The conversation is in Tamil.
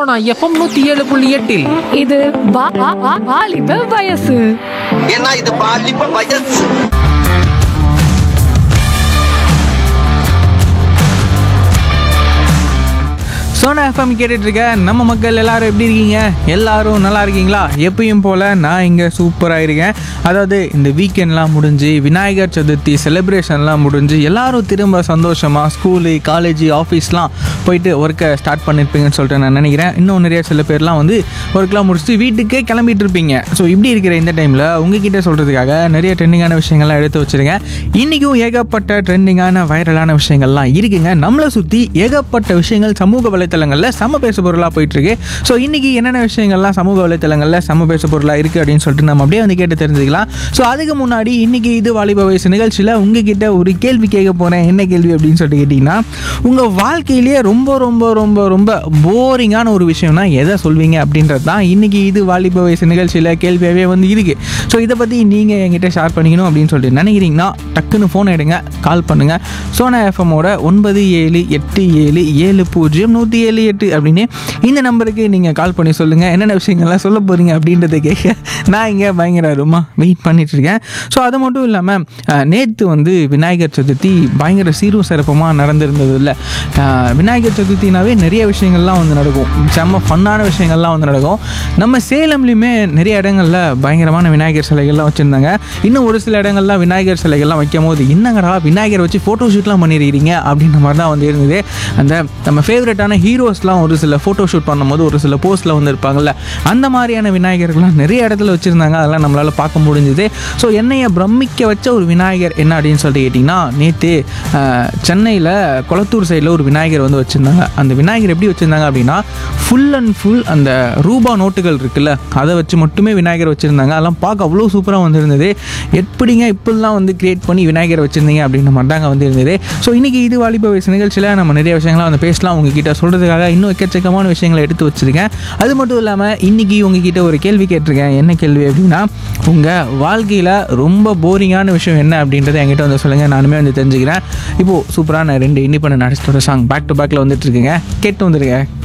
சோனா எஃப்எம் நூத்தி ஏழு புள்ளி எட்டில் இது வா- வா- வா- வாலிப வயசு ஏன்னா இது பாலிப்ப வயசு சோனா எஃப்எம் கேட்டுட்டு இருக்க நம்ம மக்கள் எல்லாரும் எப்படி இருக்கீங்க எல்லாரும் நல்லா இருக்கீங்களா எப்பயும் போல் நான் இங்கே சூப்பராக இருக்கேன் அதாவது இந்த வீக்கெண்ட்லாம் முடிஞ்சு விநாயகர் சதுர்த்தி செலிப்ரேஷன்லாம் முடிஞ்சு எல்லாரும் திரும்ப சந்தோஷமாக ஸ்கூலு காலேஜ் ஆஃபீஸ்லாம் போயிட்டு ஒர்க்கை ஸ்டார்ட் பண்ணியிருப்பீங்கன்னு சொல்லிட்டு நான் நினைக்கிறேன் இன்னும் நிறைய சில பேர்லாம் வந்து ஒர்க்லாம் முடிச்சுட்டு வீட்டுக்கே கிளம்பிட்டு இருப்பீங்க ஸோ இப்படி இருக்கிற இந்த டைமில் உங்ககிட்ட சொல்கிறதுக்காக நிறைய ட்ரெண்டிங்கான விஷயங்கள்லாம் எடுத்து வச்சுருக்கேன் இன்றைக்கும் ஏகப்பட்ட ட்ரெண்டிங்கான வைரலான விஷயங்கள்லாம் இருக்குங்க நம்மளை சுற்றி ஏகப்பட்ட விஷயங்கள் சமூக வலைத்தளங்களில் சம பேசு பொருளாக போயிட்டுருக்கு ஸோ இன்றைக்கி என்னென்ன விஷயங்கள்லாம் சமூக வலைத்தளங்களில் சம பேசு பொருளாக இருக்குது அப்படின்னு சொல்லிட்டு நம்ம அப்படியே வந்து கேட்டு தெரிஞ்சுக்கலாம் ஸோ அதுக்கு முன்னாடி இன்றைக்கி இது வாலிப வயசு நிகழ்ச்சியில் உங்ககிட்ட ஒரு கேள்வி கேட்க போகிறேன் என்ன கேள்வி அப்படின்னு சொல்லிட்டு கேட்டிங்கன்னா உங்கள் வாழ்க்கையிலேயே ரொம்ப ரொம்ப ரொம்ப ரொம்ப போரிங்கான ஒரு விஷயம்னா எதை சொல்வீங்க அப்படின்றது தான் இன்றைக்கி இது வாலிப வயசு நிகழ்ச்சியில் கேள்வியாகவே வந்து இருக்குது ஸோ இதை பற்றி நீங்கள் என்கிட்ட ஷேர் பண்ணிக்கணும் அப்படின்னு சொல்லிட்டு நினைக்கிறீங்கன்னா டக்குன்னு ஃபோன் எடுங்க கால் பண்ணுங்கள் சோனா எஃப்எம்மோட ஒன்பது ஏழு எட்டு ஏழு ஏழு பூஜ்ஜியம் நூற்றி ஏழு எட்டு அப்படின்னு இந்த நம்பருக்கு நீங்கள் கால் பண்ணி சொல்லுங்கள் என்னென்ன விஷயங்கள்லாம் சொல்ல போகிறீங்க அப்படின்றத கேட்க நான் இங்கே பயங்கர ரொம்ப வெயிட் பண்ணிட்டு இருக்கேன் ஸோ அது மட்டும் இல்லாமல் நேற்று வந்து விநாயகர் சதுர்த்தி பயங்கர சீரும் சிறப்புமாக நடந்திருந்தது இல்லை விநாயகர் சதுர்த்தினாவே நிறைய விஷயங்கள்லாம் வந்து நடக்கும் செம்ம ஃபன்னான விஷயங்கள்லாம் வந்து நடக்கும் நம்ம சேலம்லேயுமே நிறைய இடங்களில் பயங்கரமான விநாயகர் சிலைகள்லாம் வச்சுருந்தாங்க இன்னும் ஒரு சில இடங்கள்லாம் விநாயகர் சிலைகள்லாம் வைக்கும் போது என்னங்கடா விநாயகர் வச்சு ஃபோட்டோ ஷூட்லாம் பண்ணியிருக்கீங்க அப்படின்ற மாதிரி தான் வந்து இருந்தது அந்த நம்ம ஃபேவரட்டான ஹீரோஸ்லாம் ஒரு சில ஃபோட்டோ ஷூட் பண்ணும்போது ஒரு சில போஸ்ட்டில் வந்து இருப்பாங்கல்ல அந்த மாதிரியான விநாயகர்கள்லாம் நிறைய இடத்துல வச்சுருந்தாங்க அதெல்லாம் நம்மளால் பார்க்க முடிஞ்சுது ஸோ என்னைய பிரமிக்க வச்ச ஒரு விநாயகர் என்ன அப்படின்னு சொல்லிட்டு கேட்டிங்கன்னா நேற்று சென்னையில் கொளத்தூர் சைடில் ஒரு விநாயகர் வந்து வச்சுருந்தாங்க அந்த விநாயகர் எப்படி வச்சுருந்தாங்க அப்படின்னா ஃபுல் அண்ட் ஃபுல் அந்த ரூபா நோட்டுகள் இருக்குல்ல அதை வச்சு மட்டுமே விநாயகர் வச்சுருந்தாங்க அதெல்லாம் பார்க்க அவ்வளோ சூப்பராக வந்துருந்தது எப்படிங்க இப்படிலாம் வந்து கிரியேட் பண்ணி விநாயகர் வச்சுருந்தீங்க அப்படின்ற மாதிரி தாங்க வந்து இருந்தது ஸோ இன்றைக்கி இது வாலிப வயசு நிகழ்ச்சியில் நம்ம நிறைய விஷயங்கள்லாம் வந்து பேசலாம் உங்ககிட்ட சொல்கிறதுக்காக இன்னும் எக்கச்சக்கமான விஷயங்களை எடுத்து வச்சுருக்கேன் அது மட்டும் இல்லாமல் இன்றைக்கி உங்ககிட்ட ஒரு கேள்வி கேட்டிருக்கேன் என்ன கேள்வி அப்படின்னா உங்கள் வாழ்க்கையில் ரொம்ப போரிங்கான விஷயம் என்ன அப்படின்றத என்கிட்ட வந்து சொல்லுங்கள் நானுமே வந்து தெரிஞ்சுக்கிறேன் இப்போது சூப்பரான ரெண்டு இண்டிபெண்ட் ஆர்டிஸ்டோட சாங் பேக் டு பேக்கில் வந்துட்டு இருக்குங்க கேட்டு வந்துருங்க